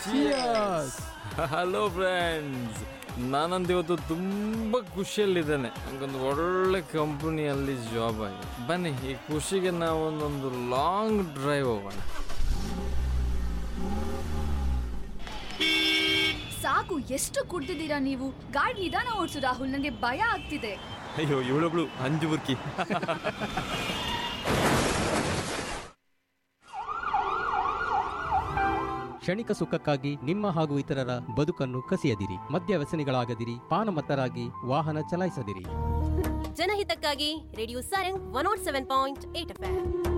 hello friends ನಾನಂದು ಇವತ್ತು ತುಂಬ ಖುಷಿಯಲ್ಲಿದ್ದೇನೆ ನನಗೊಂದು ಒಳ್ಳೆ ಕಂಪನಿಯಲ್ಲಿ ಜಾಬ್ ಆಗಿದೆ ಬನ್ನಿ ಈ ಖುಷಿಗೆ ನಾವು ಒಂದೊಂದು ಲಾಂಗ್ ಡ್ರೈವ್ ಹೋಗೋಣ ಸಾಕು ಎಷ್ಟು ಕುಡ್ದಿದ್ದೀರಾ ನೀವು ಗಾಡಿ ನಿಧಾನ ಓಡಿಸು ರಾಹುಲ್ ನನಗೆ ಭಯ ಆಗ್ತಿದೆ ಅಯ್ಯೋ ಇವಳೊಬ್ಳು ಅಂಜು ಬುರ್ಕಿ ಕ್ಷಣಿಕ ಸುಖಕ್ಕಾಗಿ ನಿಮ್ಮ ಹಾಗೂ ಇತರರ ಬದುಕನ್ನು ಕಸಿಯದಿರಿ ಮದ್ಯ ವ್ಯಸನಿಗಳಾಗದಿರಿ ಪಾನಮತ್ತರಾಗಿ ವಾಹನ ಚಲಾಯಿಸದಿರಿ ಜನಹಿತಕ್ಕಾಗಿ radio Sarang one nought seven point eight F